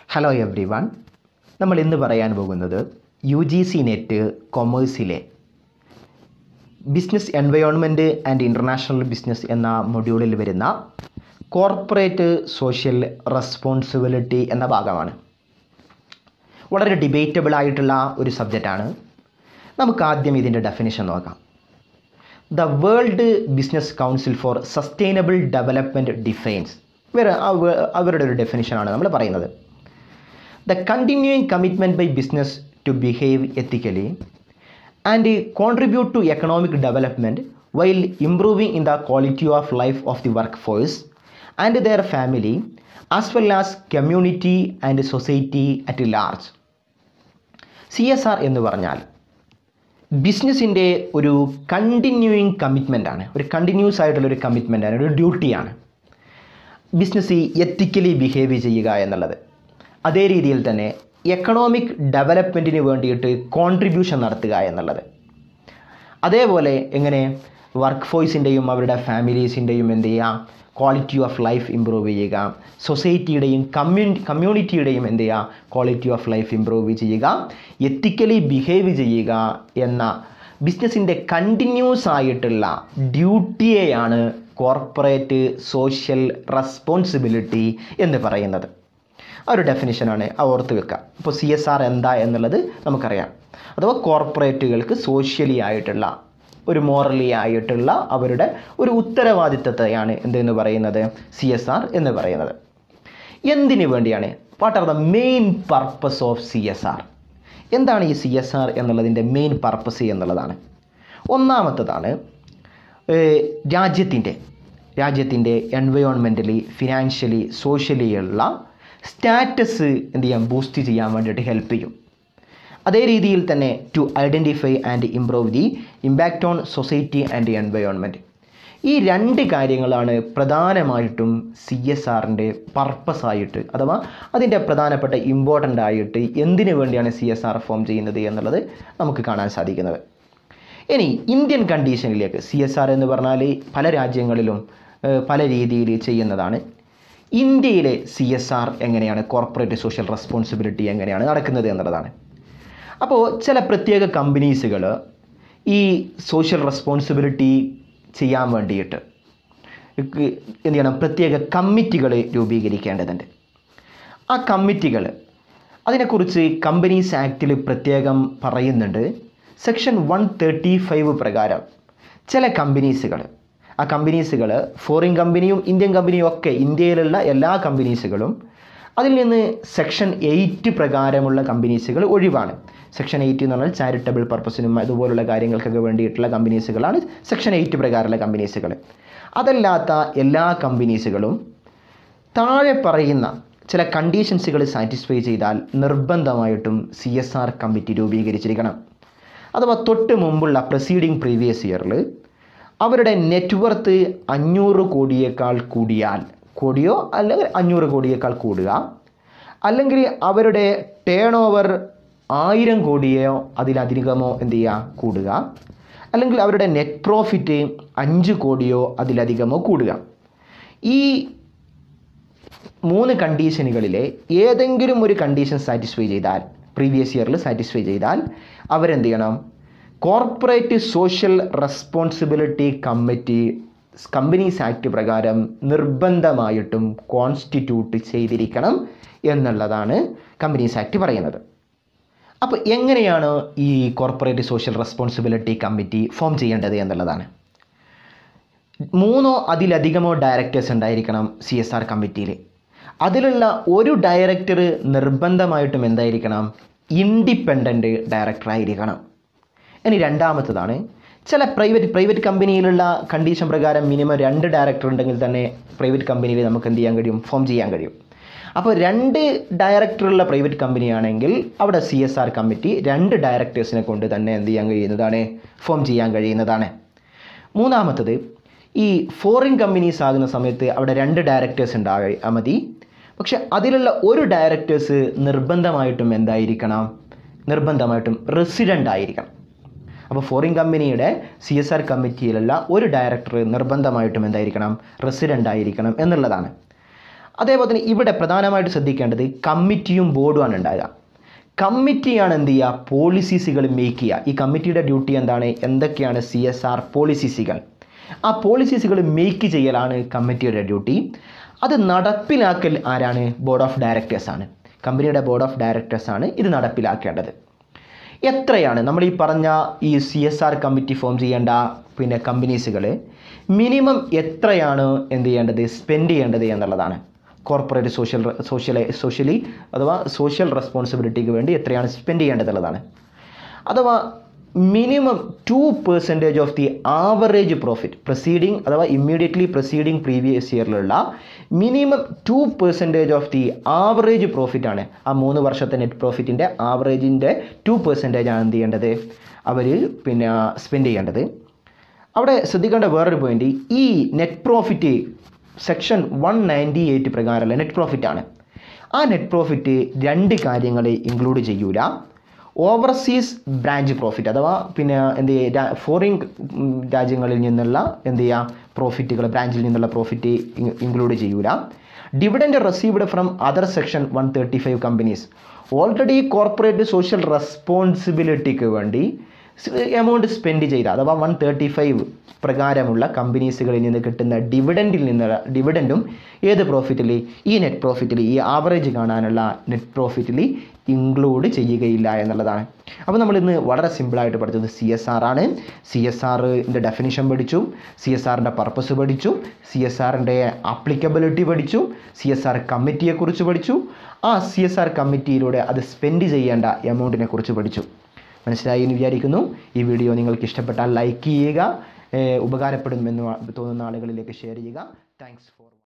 hello every one നമ്മൾ ഇന്ന് പറയാൻ പോകുന്നത് യു ജി സി നെറ്റ് കൊമേഴ്സിലെ business environment and international business എന്ന മൊഡ്യൂളിൽ വരുന്ന കോർപ്പറേറ്റ് സോഷ്യൽ റെസ്പോൺസിബിലിറ്റി എന്ന ഭാഗമാണ് വളരെ ഡിബേറ്റബിൾ ആയിട്ടുള്ള ഒരു സബ്ജക്റ്റാണ് നമുക്ക് ആദ്യം ഇതിൻ്റെ ഡെഫിനിഷൻ നോക്കാം the world business council for sustainable development defines ഇവർ അവരുടെ ഒരു ഡെഫിനിഷനാണ് നമ്മൾ പറയുന്നത് the continuing commitment by business to behave ethically and contribute to economic development while improving in the quality of life of the work force and their family as well as community and society at large C S R എന്ന് പറഞ്ഞാൽ ബിസിനസ്സിൻ്റെ ഒരു continuing commitment ആണ് ഒരു continuous ആയിട്ടുള്ള ഒരു commitment ആണ് ഒരു ഡ്യൂട്ടിയാണ് ബിസിനസ് എത്തിക്കലി ബിഹേവ് ചെയ്യുക എന്നുള്ളത് അതേ രീതിയിൽ തന്നെ എക്കണോമിക് ഡെവലപ്മെൻറ്റിന് വേണ്ടിയിട്ട് കോൺട്രിബ്യൂഷൻ നടത്തുക എന്നുള്ളത് അതേപോലെ എങ്ങനെ വർക്ക് ഫോഴ്സിൻ്റെയും അവരുടെ ഫാമിലീസിൻ്റെയും എന്ത് ചെയ്യുക ക്വാളിറ്റി ഓഫ് ലൈഫ് ഇമ്പ്രൂവ് ചെയ്യുക സൊസൈറ്റിയുടെയും കമ്മ്യൂണി കമ്മ്യൂണിറ്റിയുടെയും എന്ത് ചെയ്യുക ക്വാളിറ്റി ഓഫ് ലൈഫ് ഇമ്പ്രൂവ് ചെയ്യുക എത്തിക്കലി ബിഹേവ് ചെയ്യുക എന്ന ബിസിനസ്സിൻ്റെ കണ്ടിന്യൂസ് ആയിട്ടുള്ള ഡ്യൂട്ടിയെയാണ് കോർപ്പറേറ്റ് സോഷ്യൽ റെസ്പോൺസിബിലിറ്റി എന്ന് പറയുന്നത് ആ ഒരു ഡെഫിനിഷനാണ് ഓർത്ത് വെക്കുക അപ്പോൾ സി എസ് ആർ എന്താ എന്നുള്ളത് നമുക്കറിയാം അഥവാ കോർപ്പറേറ്റുകൾക്ക് സോഷ്യലി ആയിട്ടുള്ള ഒരു മോറലി ആയിട്ടുള്ള അവരുടെ ഒരു ഉത്തരവാദിത്തത്തെയാണ് എന്തെന്ന് പറയുന്നത് സി എസ് ആർ എന്ന് പറയുന്നത് എന്തിനു വേണ്ടിയാണ് what are the main purpose of C S R എന്താണ് ഈ സി എസ് ആർ എന്നുള്ളതിൻ്റെ മെയിൻ പർപ്പസ് എന്നുള്ളതാണ് ഒന്നാമത്തതാണ് രാജ്യത്തിൻ്റെ രാജ്യത്തിൻ്റെ എൻവയോൺമെൻ്റലി ഫിനാൻഷ്യലി സോഷ്യലി ഉള്ള സ്റ്റാറ്റസ് എന്ത് ചെയ്യാം ബൂസ്റ്റ് ചെയ്യാൻ വേണ്ടിയിട്ട് ഹെൽപ്പ് ചെയ്യും അതേ രീതിയിൽ തന്നെ to identify and improve the impact on society and environment ഈ രണ്ട് കാര്യങ്ങളാണ് പ്രധാനമായിട്ടും സി എസ് ആറിൻ്റെ പർപ്പസ് ആയിട്ട് അഥവാ അതിൻ്റെ പ്രധാനപ്പെട്ട ഇമ്പോർട്ടൻ്റ് ആയിട്ട് എന്തിനു വേണ്ടിയാണ് സി എസ് ആർ ഫോം ചെയ്യുന്നത് എന്നുള്ളത് നമുക്ക് കാണാൻ സാധിക്കുന്നത് ഇനി ഇന്ത്യൻ കണ്ടീഷനിലേക്ക് സി എസ് ആർ എന്ന് പറഞ്ഞാൽ പല രാജ്യങ്ങളിലും പല രീതിയിൽ ചെയ്യുന്നതാണ് ഇന്ത്യയിലെ സി എസ് ആർ എങ്ങനെയാണ് കോർപ്പറേറ്റ് സോഷ്യൽ റെസ്പോൺസിബിലിറ്റി എങ്ങനെയാണ് നടക്കുന്നത് എന്നുള്ളതാണ് അപ്പോൾ ചില പ്രത്യേക കമ്പനീസുകൾ ഈ സോഷ്യൽ റെസ്പോൺസിബിലിറ്റി ചെയ്യാൻ വേണ്ടിയിട്ട് എന്ത് ചെയ്യണം പ്രത്യേക കമ്മിറ്റികൾ രൂപീകരിക്കേണ്ടതുണ്ട് ആ കമ്മിറ്റികൾ അതിനെക്കുറിച്ച് കമ്പനീസ് ആക്റ്റിൽ പ്രത്യേകം പറയുന്നുണ്ട് സെക്ഷൻ വൺ തേർട്ടി ഫൈവ് പ്രകാരം ചില കമ്പനീസുകൾ ആ കമ്പനീസുകൾ ഫോറിൻ കമ്പനിയും ഇന്ത്യൻ കമ്പനിയും ഒക്കെ ഇന്ത്യയിലുള്ള എല്ലാ കമ്പനീസുകളും അതിൽ നിന്ന് സെക്ഷൻ എയ്റ്റ് പ്രകാരമുള്ള കമ്പനീസുകൾ ഒഴിവാണ് സെക്ഷൻ എയ്റ്റ് എന്ന് പറഞ്ഞാൽ ചാരിറ്റബിൾ പർപ്പസിനും അതുപോലുള്ള കാര്യങ്ങൾക്കൊക്കെ വേണ്ടിയിട്ടുള്ള കമ്പനീസുകളാണ് സെക്ഷൻ എയ്റ്റ് പ്രകാരമുള്ള കമ്പനീസുകൾ അതല്ലാത്ത എല്ലാ കമ്പനീസുകളും താഴെ പറയുന്ന ചില കണ്ടീഷൻസുകൾ സാറ്റിസ്ഫൈ ചെയ്താൽ നിർബന്ധമായിട്ടും സി എസ് ആർ കമ്മിറ്റി രൂപീകരിച്ചിരിക്കണം അഥവാ തൊട്ട് മുമ്പുള്ള പ്രൊസീഡിങ് പ്രീവിയസ് ഇയറിൽ അവരുടെ നെറ്റ്വർത്ത് അഞ്ഞൂറ് കോടിയേക്കാൾ കൂടിയാൽ കോടിയോ അല്ലെങ്കിൽ അഞ്ഞൂറ് കോടിയേക്കാൾ കൂടുക അല്ലെങ്കിൽ അവരുടെ ടേൺ ഓവർ ആയിരം കോടിയോ അതിലധികമോ എന്ത് ചെയ്യുക കൂടുക അല്ലെങ്കിൽ അവരുടെ നെറ്റ് പ്രോഫിറ്റ് അഞ്ച് കോടിയോ അതിലധികമോ കൂടുക ഈ മൂന്ന് കണ്ടീഷനുകളിലെ ഏതെങ്കിലും ഒരു കണ്ടീഷൻ സാറ്റിസ്ഫൈ ചെയ്താൽ പ്രീവിയസ് ഇയറിൽ സാറ്റിസ്ഫൈ ചെയ്താൽ അവരെന്ത് ചെയ്യണം corporate social responsibility committee companies act പ്രകാരം നിർബന്ധമായിട്ടും കോൺസ്റ്റിറ്റ്യൂട്ട് ചെയ്തിരിക്കണം എന്നുള്ളതാണ് കമ്പനീസ് ആക്ട് പറയുന്നത് അപ്പോൾ എങ്ങനെയാണ് ഈ corporate social responsibility committee form ചെയ്യേണ്ടത് എന്നുള്ളതാണ് മൂന്നോ അതിലധികമോ ഡയറക്ടേഴ്സ് ഉണ്ടായിരിക്കണം സി എസ് ആർ കമ്മിറ്റിയിൽ അതിലുള്ള ഒരു ഡയറക്ടർ നിർബന്ധമായിട്ടും എന്തായിരിക്കണം ഇൻഡിപെൻഡൻറ്റ് ഡയറക്ടർ ആയിരിക്കണം ഇനി രണ്ടാമത്തതാണ് ചില പ്രൈവറ്റ് പ്രൈവറ്റ് കമ്പനിയിലുള്ള കണ്ടീഷൻ പ്രകാരം മിനിമം രണ്ട് ഡയറക്ടർ ഉണ്ടെങ്കിൽ തന്നെ പ്രൈവറ്റ് കമ്പനിയിൽ നമുക്ക് എന്ത് ചെയ്യാൻ കഴിയും ഫോം ചെയ്യാൻ കഴിയും അപ്പോൾ രണ്ട് ഡയറക്ടറുള്ള പ്രൈവറ്റ് കമ്പനിയാണെങ്കിൽ അവിടെ സി എസ് ആർ കമ്മിറ്റി രണ്ട് ഡയറക്ടേഴ്സിനെ കൊണ്ട് തന്നെ എന്ത് ചെയ്യാൻ കഴിയുന്നതാണ് ഫോം ചെയ്യാൻ കഴിയുന്നതാണ് മൂന്നാമത്തത് ഈ ഫോറിൻ കമ്പനീസ് ആകുന്ന സമയത്ത് അവിടെ രണ്ട് ഡയറക്ടേഴ്സ് ഉണ്ടാകാൻ മതി പക്ഷെ അതിലുള്ള ഒരു ഡയറക്ടേഴ്സ് നിർബന്ധമായിട്ടും എന്തായിരിക്കണം നിർബന്ധമായിട്ടും റെസിഡൻ്റ് ആയിരിക്കണം അപ്പോൾ ഫോറിൻ കമ്പനിയുടെ സി എസ് ആർ കമ്മിറ്റിയിലുള്ള ഒരു ഡയറക്ടർ നിർബന്ധമായിട്ടും എന്തായിരിക്കണം റെസിഡൻ്റ് ആയിരിക്കണം എന്നുള്ളതാണ് അതേപോലെ തന്നെ ഇവിടെ പ്രധാനമായിട്ട് ശ്രദ്ധിക്കേണ്ടത് കമ്മിറ്റിയും ബോർഡുമാണ് ഉണ്ടാകുക കമ്മിറ്റിയാണ് എന്ത് ചെയ്യുക പോളിസീസുകൾ മേക്ക് ചെയ്യുക ഈ കമ്മിറ്റിയുടെ ഡ്യൂട്ടി എന്താണ് എന്തൊക്കെയാണ് സി എസ് ആർ പോളിസീസുകൾ ആ പോളിസീസുകൾ മേക്ക് ചെയ്യലാണ് കമ്മിറ്റിയുടെ ഡ്യൂട്ടി അത് നടപ്പിലാക്കൽ ആരാണ് ബോർഡ് ഓഫ് ഡയറക്ടേഴ്സാണ് കമ്പനിയുടെ ബോർഡ് ഓഫ് ഡയറക്ടേഴ്സാണ് ഇത് നടപ്പിലാക്കേണ്ടത് എത്രയാണ് നമ്മൾ ഈ പറഞ്ഞ ഈ C S R committee form ചെയ്യേണ്ട പിന്നെ കമ്പനീസുകൾ മിനിമം എത്രയാണ് എന്ത് ചെയ്യേണ്ടത് സ്പെൻഡ് ചെയ്യേണ്ടത് എന്നുള്ളതാണ് കോർപ്പറേറ്റ് സോഷ്യൽ സോഷ്യൽ സോഷ്യലി അഥവാ സോഷ്യൽ റെസ്പോൺസിബിലിറ്റിക്ക് വേണ്ടി എത്രയാണ് സ്പെൻഡ് ചെയ്യേണ്ടത് എന്നുള്ളതാണ് അഥവാ minimum two percentage of the average profit proceeding അഥവാ ഇമ്മീഡിയറ്റ്ലി പ്രൊസീഡിങ് പ്രീവിയസ് ഇയറിലുള്ള minimum two percentage of the average profit ആണ് ആ മൂന്ന് വർഷത്തെ നെറ്റ് പ്രോഫിറ്റിൻ്റെ ആവറേജിൻ്റെ ടു പെർസെൻറ്റേജ് ആണ് എന്ത് ചെയ്യേണ്ടത് അവർ പിന്നെ സ്പെൻഡ് ചെയ്യേണ്ടത് അവിടെ ശ്രദ്ധിക്കേണ്ട വേറൊരു പോയിന്റ് ഈ net profit section one ninety eight പ്രകാരമുള്ള നെറ്റ് പ്രോഫിറ്റ് ആണ് ആ നെറ്റ് പ്രോഫിറ്റ് രണ്ട് കാര്യങ്ങൾ ഇൻക്ലൂഡ് ചെയ്യൂല ഓവർസീസ് ബ്രാഞ്ച് പ്രോഫിറ്റ് അഥവാ പിന്നെ എന്ത് ചെയ്യുക ഫോറിൻ രാജ്യങ്ങളിൽ നിന്നുള്ള എന്ത് ചെയ്യുക പ്രോഫിറ്റുകൾ ബ്രാഞ്ചിൽ നിന്നുള്ള പ്രോഫിറ്റ് ഇൻക്ലൂഡ് ചെയ്യൂല dividend received from other section one thirty five companies already corporate social റെസ്പോൺസിബിലിറ്റിക്ക് വേണ്ടി എമൗണ്ട് സ്പെൻഡ് ചെയ്ത അഥവാ വൺ തേർട്ടി ഫൈവ് പ്രകാരമുള്ള കമ്പനീസുകളിൽ നിന്ന് കിട്ടുന്ന ഡിവിഡൻറ്റിൽ നിന്ന് ഡിവിഡൻറ്റും ഏത് പ്രോഫിറ്റിൽ ഈ നെറ്റ് പ്രോഫിറ്റിൽ ഈ ആവറേജ് കാണാനുള്ള നെറ്റ് പ്രോഫിറ്റിൽ ഇൻക്ലൂഡ് ചെയ്യുകയില്ല എന്നുള്ളതാണ് അപ്പോൾ നമ്മൾ ഇന്ന് വളരെ സിമ്പിളായിട്ട് പഠിച്ചത് സി എസ് ആർ ആണ് സി എസ് ആറിൻ്റെ ഡെഫിനിഷൻ പഠിച്ചു സി എസ് ആറിൻ്റെ പർപ്പസ് പഠിച്ചു സി എസ് ആറിൻ്റെ ആപ്ലിക്കബിലിറ്റി പഠിച്ചു സി എസ് ആർ കമ്മിറ്റിയെക്കുറിച്ച് പഠിച്ചു ആ സി എസ് ആർ കമ്മിറ്റിയിലൂടെ അത് സ്പെൻഡ് ചെയ്യേണ്ട എമൗണ്ടിനെ കുറിച്ച് പഠിച്ചു മനസ്സിലായി എന്ന് വിചാരിക്കുന്നു ഈ വീഡിയോ നിങ്ങൾക്ക് ഇഷ്ടപ്പെട്ടാൽ ലൈക്ക് ചെയ്യുക ഏഹ് ഉപകാരപ്പെടുമെന്ന് തോന്നുന്ന ആളുകളിലേക്ക് ഷെയർ ചെയ്യുക താങ്ക്സ് ഫോർ